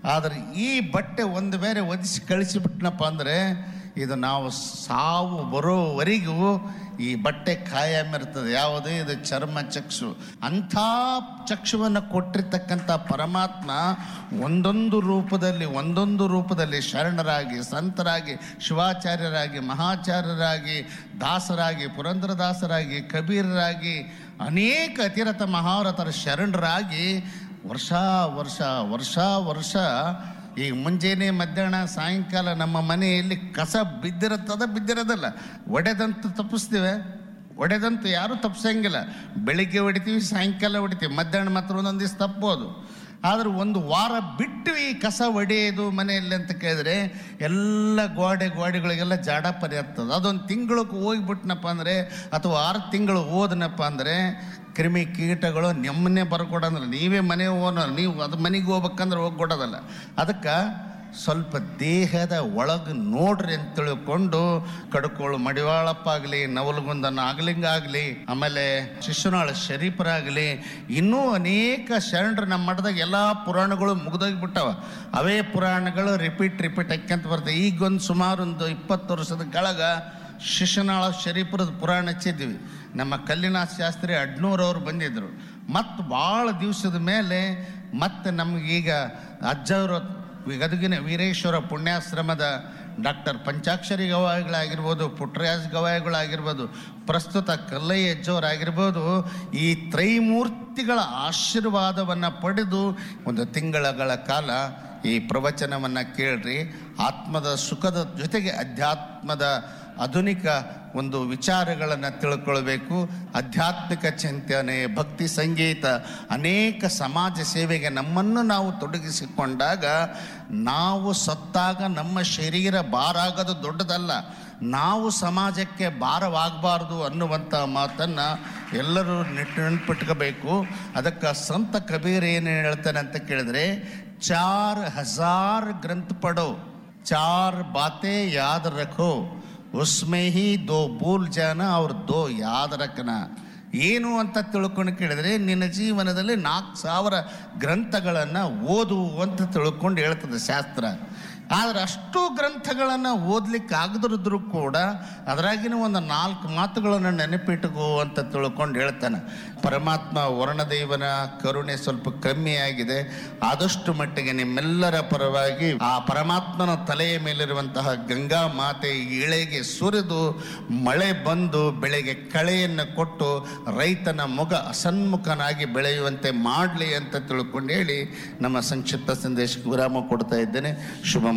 ಆದರೆ ಈ ಬಟ್ಟೆ ಒಂದು ಬೇರೆ ಒದಿಸಿ ಕಳಿಸಿಬಿಟ್ನಪ್ಪ ಅಂದರೆ ಇದು ನಾವು ಸಾವು ಬರೋವರೆಗೂ ಈ ಬಟ್ಟೆ ಕಾಯಂ ಇರ್ತದೆ ಯಾವುದು ಇದು ಚರ್ಮ ಚಕ್ಷು ಅಂಥ ಚಕ್ಷುವನ್ನು ಕೊಟ್ಟಿರ್ತಕ್ಕಂಥ ಪರಮಾತ್ಮ ಒಂದೊಂದು ರೂಪದಲ್ಲಿ ಒಂದೊಂದು ರೂಪದಲ್ಲಿ ಶರಣರಾಗಿ ಸಂತರಾಗಿ ಶಿವಾಚಾರ್ಯರಾಗಿ ಮಹಾಚಾರ್ಯರಾಗಿ ದಾಸರಾಗಿ ಪುರಂದರದಾಸರಾಗಿ ಕಬೀರರಾಗಿ ಅನೇಕ ಅತಿರಥ ಮಹಾರಥರ ಶರಣರಾಗಿ ವರ್ಷ ವರ್ಷ ವರ್ಷ ವರ್ಷ ಈಗ ಮುಂಜಾನೆ ಮಧ್ಯಾಹ್ನ ಸಾಯಂಕಾಲ ನಮ್ಮ ಮನೆಯಲ್ಲಿ ಕಸ ಬಿದ್ದಿರುತ್ತದ ಬಿದ್ದಿರೋದಲ್ಲ ಒಡೆದಂತೂ ತಪ್ಪಿಸ್ತೀವಿ ಒಡೆದಂತೂ ಯಾರೂ ತಪ್ಪಿಸಂಗಿಲ್ಲ ಬೆಳಿಗ್ಗೆ ಹೊಡಿತೀವಿ ಸಾಯಂಕಾಲ ಹೊಡಿತೀವಿ ಮಧ್ಯಾಹ್ನ ಮಾತ್ರ ಒಂದೊಂದು ದಿವಸ ತಪ್ಪೋದು ಆದ್ರೆ ಒಂದು ವಾರ ಬಿಟ್ಟು ಈ ಕಸ ಒಡೆಯೋದು ಮನೆಯಲ್ಲಿ ಅಂತ ಕೇಳಿದ್ರೆ ಎಲ್ಲ ಗೋಡೆ ಗೋಡೆಗಳಿಗೆಲ್ಲ ಜಾಡ ಪರಿ ಆಗ್ತದೆ ಅದೊಂದು ತಿಂಗಳಿಗೆ ಹೋಗ್ಬಿಟ್ನಪ್ಪ ಅಂದರೆ ಅಥವಾ ಆರು ತಿಂಗಳು ಹೋದನಪ್ಪ ಅಂದರೆ ಕ್ರಿಮಿ ಕೀಟಗಳು ನೆಮ್ಮನೆ ಬರ್ಕೊಡಂದ್ರೆ ನೀವೇ ಮನೆ ಓನರ್ ನೀವು ಅದು ಮನೆಗೆ ಹೋಗ್ಬೇಕಂದ್ರೆ ಹೋಗ್ಕೊಡೋದಲ್ಲ ಅದಕ್ಕೆ ಸ್ವಲ್ಪ ದೇಹದ ಒಳಗೆ ನೋಡ್ರಿ ಅಂತ ತಿಳ್ಕೊಂಡು ಕಡ್ಕೋಳು ಮಡಿವಾಳಪ್ಪ ಆಗಲಿ ನವಲಗುಂದ ನಾಗಲಿಂಗ ಆಗಲಿ ಆಮೇಲೆ ಶಿಶುನಾಳ ಶರೀಫರಾಗಲಿ ಇನ್ನೂ ಅನೇಕ ಶರಣರು ನಮ್ಮ ಮಠದಾಗ ಎಲ್ಲ ಪುರಾಣಗಳು ಮುಗಿದೋಗ್ಬಿಟ್ಟವ ಅವೇ ಪುರಾಣಗಳು ರಿಪೀಟ್ ರಿಪೀಟ್ ಅಕ್ಕಂತ ಬರ್ತವೆ ಈಗೊಂದು ಸುಮಾರು ಒಂದು ಇಪ್ಪತ್ತು ವರ್ಷದ ಕೆಳಗ ಶಿಶುನಾಳ ಶರೀಫರದ ಪುರಾಣ ಹಚ್ಚಿದ್ವಿ ನಮ್ಮ ಕಲ್ಲಿನಾಥ ಶಾಸ್ತ್ರಿ ಅಡ್ನೂರವ್ರು ಬಂದಿದ್ದರು ಮತ್ತು ಭಾಳ ದಿವಸದ ಮೇಲೆ ಮತ್ತೆ ನಮಗೀಗ ಅಜ್ಜವರು ಗದಗಿನ ವೀರೇಶ್ವರ ಪುಣ್ಯಾಶ್ರಮದ ಡಾಕ್ಟರ್ ಪಂಚಾಕ್ಷರಿ ಗವಾಯಿಗಳಾಗಿರ್ಬೋದು ಪುಟ್ಟರಾಜ್ ಗವಾಯಿಗಳಾಗಿರ್ಬೋದು ಪ್ರಸ್ತುತ ಕಲ್ಲಯ್ಯ ಅಜ್ಜವರಾಗಿರ್ಬೋದು ಈ ತ್ರೈಮೂರ್ತಿಗಳ ಆಶೀರ್ವಾದವನ್ನು ಪಡೆದು ಒಂದು ತಿಂಗಳಗಳ ಕಾಲ ಈ ಪ್ರವಚನವನ್ನು ಕೇಳ್ರಿ ಆತ್ಮದ ಸುಖದ ಜೊತೆಗೆ ಅಧ್ಯಾತ್ಮದ ಆಧುನಿಕ ಒಂದು ವಿಚಾರಗಳನ್ನು ತಿಳ್ಕೊಳ್ಬೇಕು ಆಧ್ಯಾತ್ಮಿಕ ಚಿಂತನೆ ಭಕ್ತಿ ಸಂಗೀತ ಅನೇಕ ಸಮಾಜ ಸೇವೆಗೆ ನಮ್ಮನ್ನು ನಾವು ತೊಡಗಿಸಿಕೊಂಡಾಗ ನಾವು ಸತ್ತಾಗ ನಮ್ಮ ಶರೀರ ಭಾರಾಗೋದು ದೊಡ್ಡದಲ್ಲ ನಾವು ಸಮಾಜಕ್ಕೆ ಭಾರವಾಗಬಾರ್ದು ಅನ್ನುವಂಥ ಮಾತನ್ನು ಎಲ್ಲರೂ ನೆಟ್ಟು ನೆನ್ಪಿಟ್ಕೋಬೇಕು ಅದಕ್ಕೆ ಸಂತ ಕಬೀರ್ ಏನು ಹೇಳ್ತಾನೆ ಅಂತ ಕೇಳಿದ್ರೆ ಚಾರ್ ಹಜಾರ್ ಗ್ರಂಥ ಪಡೋ ಚಾರ್ ಬಾತೆ ಯಾದ್ ರಖೋ ಉಸ್ಮೆ ಹಿ ದೋ ಭೂಲ್ ಜಾನ ಅವ್ರ ದೋ ಯಾದ್ ರಖನ ಏನು ಅಂತ ತಿಳ್ಕೊಂಡು ಕೇಳಿದ್ರೆ ನಿನ್ನ ಜೀವನದಲ್ಲಿ ನಾಲ್ಕು ಸಾವಿರ ಗ್ರಂಥಗಳನ್ನು ಓದು ಅಂತ ತಿಳ್ಕೊಂಡು ಹೇಳ್ತದೆ ಶಾಸ್ತ್ರ ಆದರೆ ಅಷ್ಟು ಗ್ರಂಥಗಳನ್ನು ಓದ್ಲಿಕ್ಕೆ ಆಗದಿರಿದ್ರು ಕೂಡ ಅದರಾಗಿನ ಒಂದು ನಾಲ್ಕು ಮಾತುಗಳನ್ನು ನೆನಪಿಟ್ಟುಕೋ ಅಂತ ತಿಳ್ಕೊಂಡು ಹೇಳ್ತಾನೆ ಪರಮಾತ್ಮ ವರ್ಣದೇವನ ಕರುಣೆ ಸ್ವಲ್ಪ ಕಮ್ಮಿ ಆಗಿದೆ ಆದಷ್ಟು ಮಟ್ಟಿಗೆ ನಿಮ್ಮೆಲ್ಲರ ಪರವಾಗಿ ಆ ಪರಮಾತ್ಮನ ತಲೆಯ ಮೇಲಿರುವಂತಹ ಗಂಗಾ ಮಾತೆ ಇಳೆಗೆ ಸುರಿದು ಮಳೆ ಬಂದು ಬೆಳೆಗೆ ಕಳೆಯನ್ನು ಕೊಟ್ಟು ರೈತನ ಮೊಗ ಅಸನ್ಮುಖನಾಗಿ ಬೆಳೆಯುವಂತೆ ಮಾಡಲಿ ಅಂತ ತಿಳ್ಕೊಂಡು ಹೇಳಿ ನಮ್ಮ ಸಂಕ್ಷಿಪ್ತ ಸಂದೇಶಕ್ಕೆ ವಿರಾಮ ಕೊಡ್ತಾ ಇದ್ದೇನೆ ಶುಭ